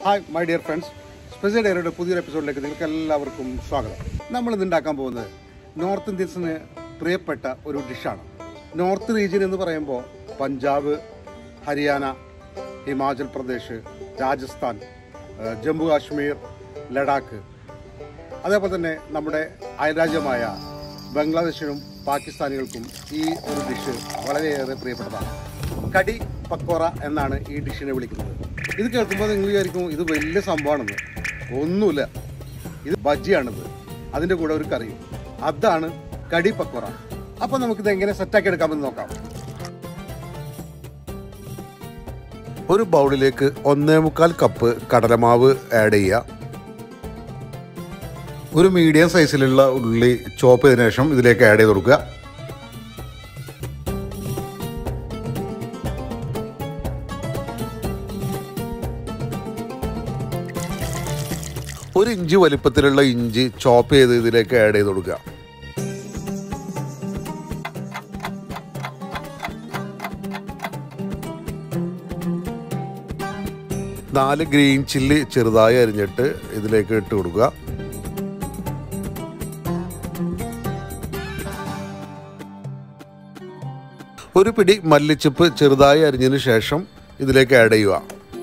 hi my dear friends special ഡയറിയുടെ പുതിയൊരു എപ്പിസോഡിലേക്ക് നിങ്ങൾക്ക് എല്ലാവർക്കും സ്വാഗതം നമ്മൾ ഇന്ന് ഉണ്ടാക്കാൻ പോകുന്നത് നോർത്ത് ഇന്ത്യൻസിന് പ്രിയപ്പെട്ട ഒരു ഡിഷാണ് നോർത്ത് റീജിയൻ എന്ന് പറയുമ്പോൾ പഞ്ചാബ് ഹരിയാന ഹിമാചൽ പ്രദേശ് രാജസ്ഥാൻ ഏഹ് ജമ്മു കാശ്മീർ ലഡാക്ക് അതേപോലെ തന്നെ നമ്മുടെ അയൽരാജ്യമായ ബംഗ്ലാദേശിനും പാകിസ്ഥാനികൾക്കും ഈ ഒരു ഡിഷ് വളരെയേറെ പ്രിയപ്പെട്ടതാണ് കടി പക്കോറ എന്നാണ് ഈ ഡിഷിനെ വിളിക്കുന്നത് ഇത് കേൾക്കുമ്പോൾ നിങ്ങൾ വിചാരിക്കും ഇത് വലിയ സംഭവമാണെന്ന് ഒന്നുമില്ല ഇത് ബജ്ജിയാണിത് അതിൻ്റെ കൂടെ ഒരു കറിയും അതാണ് കടി പക്കോറ അപ്പോൾ നമുക്കിത് എങ്ങനെ സെറ്റാക്കി എടുക്കാമെന്ന് നോക്കാം ഒരു ബൗളിലേക്ക് ഒന്നേ മുക്കാൽ കപ്പ് കടലമാവ് ആഡ് ചെയ്യുക ഒരു മീഡിയം സൈസിലുള്ള ഉള്ളി ചോപ്പ് ചെയ്തതിനു ശേഷം ഇതിലേക്ക് ആഡ് ചെയ്ത് കൊടുക്കുക ഒരു ഇഞ്ച് വലിപ്പത്തിലുള്ള ഇഞ്ചി ചോപ്പ് ചെയ്ത് ഇതിലേക്ക് ആഡ് ചെയ്ത് കൊടുക്കുക നാല് ഗ്രീൻ ചില്ലി ചെറുതായി അരിഞ്ഞിട്ട് ഇതിലേക്ക് ഇട്ട് കൊടുക്കുക ഒരു പിടി മല്ലിച്ചപ്പ് ചെറുതായി അരിഞ്ഞതിന് ശേഷം ഇതിലേക്ക് ആഡ് ചെയ്യുക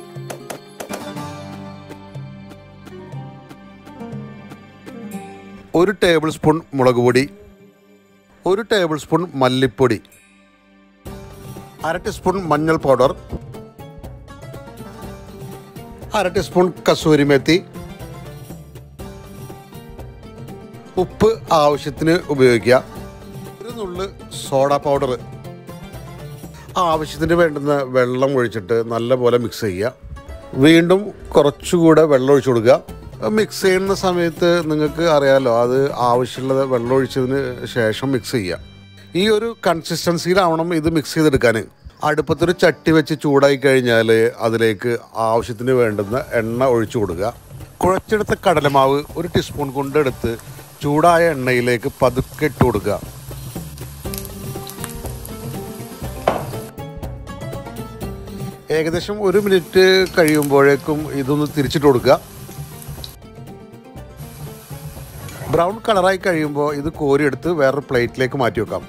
ഒരു ടേബിൾ സ്പൂൺ മുളക് പൊടി ഒരു ടേബിൾ സ്പൂൺ മല്ലിപ്പൊടി അര ടീസ്പൂൺ മഞ്ഞൾ പൗഡർ അര ടീസ്പൂൺ കസൂരി മേത്തി ഉപ്പ് ആവശ്യത്തിന് ഉപയോഗിക്കുക ഒരു നുള്ള് സോഡ പൗഡർ ആവശ്യത്തിന് വേണ്ടുന്ന വെള്ളം ഒഴിച്ചിട്ട് നല്ലപോലെ മിക്സ് ചെയ്യുക വീണ്ടും കുറച്ചുകൂടെ വെള്ളം ഒഴിച്ചു കൊടുക്കുക മിക്സ് ചെയ്യുന്ന സമയത്ത് നിങ്ങൾക്ക് അറിയാലോ അത് ആവശ്യമുള്ളത് വെള്ളം ഒഴിച്ചതിന് ശേഷം മിക്സ് ചെയ്യുക ഈ ഒരു കൺസിസ്റ്റൻസിയിലാവണം ഇത് മിക്സ് ചെയ്തെടുക്കാൻ അടുപ്പത്തൊരു ചട്ടി വെച്ച് ചൂടായി കഴിഞ്ഞാൽ അതിലേക്ക് ആവശ്യത്തിന് വേണ്ടുന്ന എണ്ണ ഒഴിച്ചു കൊടുക്കുക കുഴച്ചെടുത്ത കടലമാവ് ഒരു ടീസ്പൂൺ കൊണ്ടെടുത്ത് ചൂടായ എണ്ണയിലേക്ക് പതുക്കെ ഇട്ട് കൊടുക്കുക ഏകദേശം ഒരു മിനിറ്റ് കഴിയുമ്പോഴേക്കും ഇതൊന്ന് തിരിച്ചിട്ട് കൊടുക്കുക ബ്രൗൺ കളറായി കഴിയുമ്പോൾ ഇത് കോരിയെടുത്ത് വേറൊരു പ്ലേറ്റിലേക്ക് മാറ്റി വെക്കാം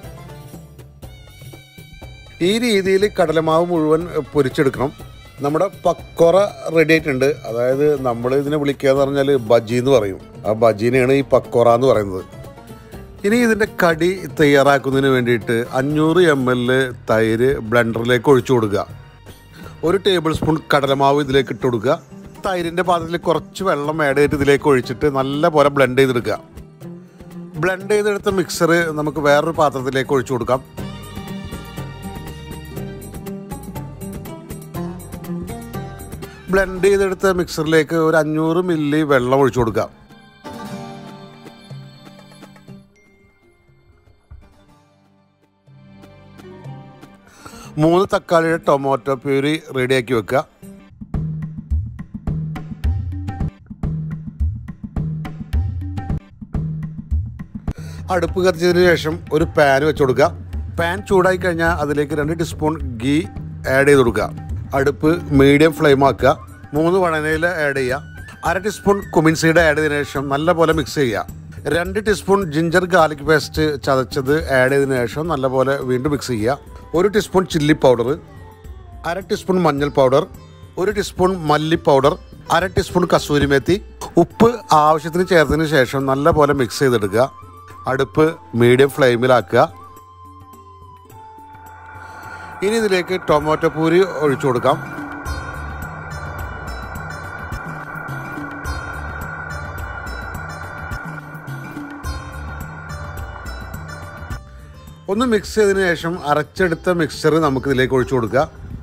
ഈ രീതിയിൽ കടലമാവ് മുഴുവൻ പൊരിച്ചെടുക്കണം നമ്മുടെ പക്കോറ റെഡി ആയിട്ടുണ്ട് അതായത് നമ്മൾ ഇതിനെ വിളിക്കുക എന്ന് പറഞ്ഞാൽ ബജി എന്ന് പറയും ആ ബജീനെയാണ് ഈ പക്കോറ എന്ന് പറയുന്നത് ഇനി ഇതിൻ്റെ കടി തയ്യാറാക്കുന്നതിന് വേണ്ടിയിട്ട് അഞ്ഞൂറ് എം എൽ തൈര് ബ്ലെൻഡറിലേക്ക് ഒഴിച്ചു കൊടുക്കുക ഒരു ടേബിൾ സ്പൂൺ കടലമാവ് ഇതിലേക്ക് ഇട്ട് കൊടുക്കുക തൈരിൻ്റെ പാത്രത്തിൽ കുറച്ച് വെള്ളം ആഡ് ചെയ്തിട്ട് ഇതിലേക്ക് ഒഴിച്ചിട്ട് നല്ല പോലെ ബ്ലെൻഡ് ചെയ്തെടുക്കുക ബ്ലെൻഡ് ചെയ്തെടുത്ത മിക്സർ നമുക്ക് വേറൊരു പാത്രത്തിലേക്ക് ഒഴിച്ചു കൊടുക്കാം ബ്ലെൻഡ് ചെയ്തെടുത്ത മിക്സറിലേക്ക് ഒരു അഞ്ഞൂറ് മില്ലി വെള്ളം ഒഴിച്ചു കൊടുക്കുക മൂന്ന് തക്കാളിയുടെ ടൊമാറ്റോ പ്യൂരി റെഡിയാക്കി വെക്കുക അടുപ്പ് കത്തിച്ചതിന് ശേഷം ഒരു പാൻ വെച്ച് കൊടുക്കുക പാൻ ചൂടായി കഴിഞ്ഞാൽ അതിലേക്ക് രണ്ട് ടീസ്പൂൺ ഗീ ആഡ് ചെയ്ത് കൊടുക്കുക അടുപ്പ് മീഡിയം ഫ്ലെയിം ആക്കുക മൂന്ന് വടനയില ആഡ് ചെയ്യുക അര ടീസ്പൂൺ കുമിൻ സീഡ് ആഡ് ചെയ്തതിനു ശേഷം നല്ലപോലെ മിക്സ് ചെയ്യുക രണ്ട് ടീസ്പൂൺ ജിഞ്ചർ ഗാർലിക് പേസ്റ്റ് ചതച്ചത് ആഡ് ചെയ്തതിനു ശേഷം നല്ലപോലെ വീണ്ടും മിക്സ് ചെയ്യുക ഒരു ടീസ്പൂൺ ചില്ലി പൗഡർ അര ടീസ്പൂൺ മഞ്ഞൾ പൗഡർ ഒരു ടീസ്പൂൺ മല്ലി പൗഡർ അര ടീസ്പൂൺ കസൂരി മേത്തി ഉപ്പ് ആവശ്യത്തിന് ചേർത്തതിന് ശേഷം നല്ലപോലെ മിക്സ് ചെയ്തെടുക്കുക അടുപ്പ് മീഡിയം ഫ്ലെയിമിലാക്കുക ഇനി ഇതിലേക്ക് ടൊമാറ്റോ പൂരി ഒഴിച്ചു കൊടുക്കാം ഒന്ന് മിക്സ് ചെയ്തതിന് ശേഷം അരച്ചെടുത്ത മിക്സ്ചർ നമുക്ക് ഇതിലേക്ക് ഒഴിച്ചു കൊടുക്കുക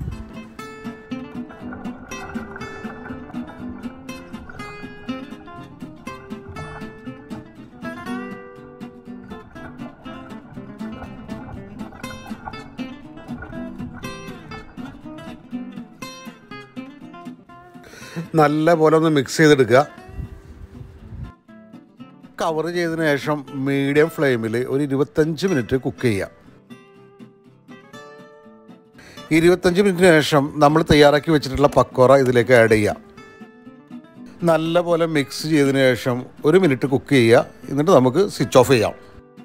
നല്ല പോലെ ഒന്ന് മിക്സ് ചെയ്തെടുക്കുക കവർ ചെയ്തതിന് ശേഷം മീഡിയം ഫ്ലെയിമിൽ ഒരു ഇരുപത്തഞ്ച് മിനിറ്റ് കുക്ക് ചെയ്യുക ഇരുപത്തഞ്ച് മിനിറ്റിന് ശേഷം നമ്മൾ തയ്യാറാക്കി വെച്ചിട്ടുള്ള പക്കോറ ഇതിലേക്ക് ആഡ് ചെയ്യാം നല്ല പോലെ മിക്സ് ചെയ്തതിന് ശേഷം ഒരു മിനിറ്റ് കുക്ക് ചെയ്യുക എന്നിട്ട് നമുക്ക് സ്വിച്ച് ഓഫ് ചെയ്യാം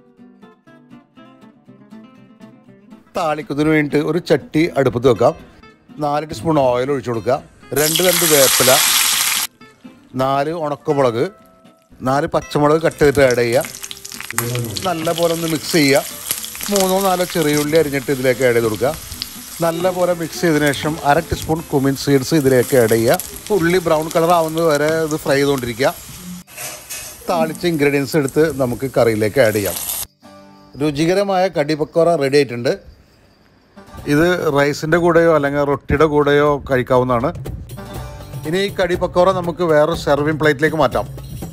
താളിക്കുന്നതിന് വേണ്ടിയിട്ട് ഒരു ചട്ടി അടുപ്പത്ത് വെക്കാം നാല് ടീസ്പൂൺ ഓയിൽ ഒഴിച്ചു കൊടുക്കുക രണ്ട് രണ്ട് വേപ്പില നാല് ഉണക്കമുളക് നാല് പച്ചമുളക് കട്ട് ചെയ്തിട്ട് ആഡ് ചെയ്യുക നല്ല പോലെ ഒന്ന് മിക്സ് ചെയ്യുക മൂന്നോ നാലോ ചെറിയ ഉള്ളി അരിഞ്ഞിട്ട് ഇതിലേക്ക് ആഡ് ചെയ്ത് കൊടുക്കുക നല്ല പോലെ മിക്സ് ചെയ്തതിനു ശേഷം അര ടീസ്പൂൺ കുമിൻ സീഡ്സ് ഇതിലേക്ക് ആഡ് ചെയ്യുക ഉള്ളി ബ്രൗൺ കളർ ആവുന്നത് വരെ ഇത് ഫ്രൈ ചെയ്തുകൊണ്ടിരിക്കുക താളിച്ച ഇൻഗ്രീഡിയൻസ് എടുത്ത് നമുക്ക് കറിയിലേക്ക് ആഡ് ചെയ്യാം രുചികരമായ കടി പക്കോറ റെഡി ആയിട്ടുണ്ട് ഇത് റൈസിൻ്റെ കൂടെയോ അല്ലെങ്കിൽ റൊട്ടിയുടെ കൂടെയോ കഴിക്കാവുന്നതാണ് ഇനി ഈ കടി പക്കോറ നമുക്ക് വേറെ സെർവിങ് പ്ലേറ്റിലേക്ക് മാറ്റാം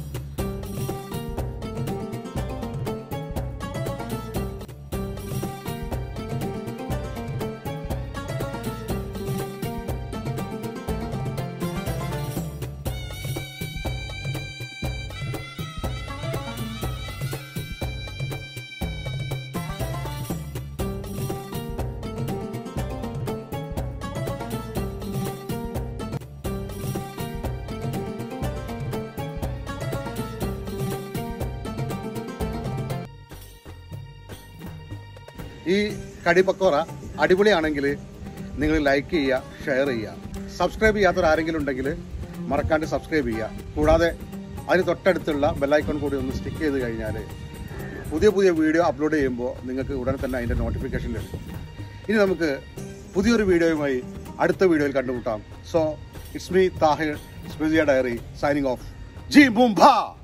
ഈ കടി പക്കോറ അടിപൊളിയാണെങ്കിൽ നിങ്ങൾ ലൈക്ക് ചെയ്യുക ഷെയർ ചെയ്യുക സബ്സ്ക്രൈബ് ചെയ്യാത്തവർ ആരെങ്കിലും ഉണ്ടെങ്കിൽ മറക്കാണ്ട് സബ്സ്ക്രൈബ് ചെയ്യുക കൂടാതെ അതിന് തൊട്ടടുത്തുള്ള ബെല്ലൈക്കൺ കൂടി ഒന്ന് സ്റ്റിക്ക് ചെയ്ത് കഴിഞ്ഞാൽ പുതിയ പുതിയ വീഡിയോ അപ്ലോഡ് ചെയ്യുമ്പോൾ നിങ്ങൾക്ക് ഉടനെ തന്നെ അതിൻ്റെ നോട്ടിഫിക്കേഷൻ ലഭിക്കും ഇനി നമുക്ക് പുതിയൊരു വീഡിയോയുമായി അടുത്ത വീഡിയോയിൽ കണ്ടുമുട്ടാം so it's me Tahir special diary signing off ജി മുംബ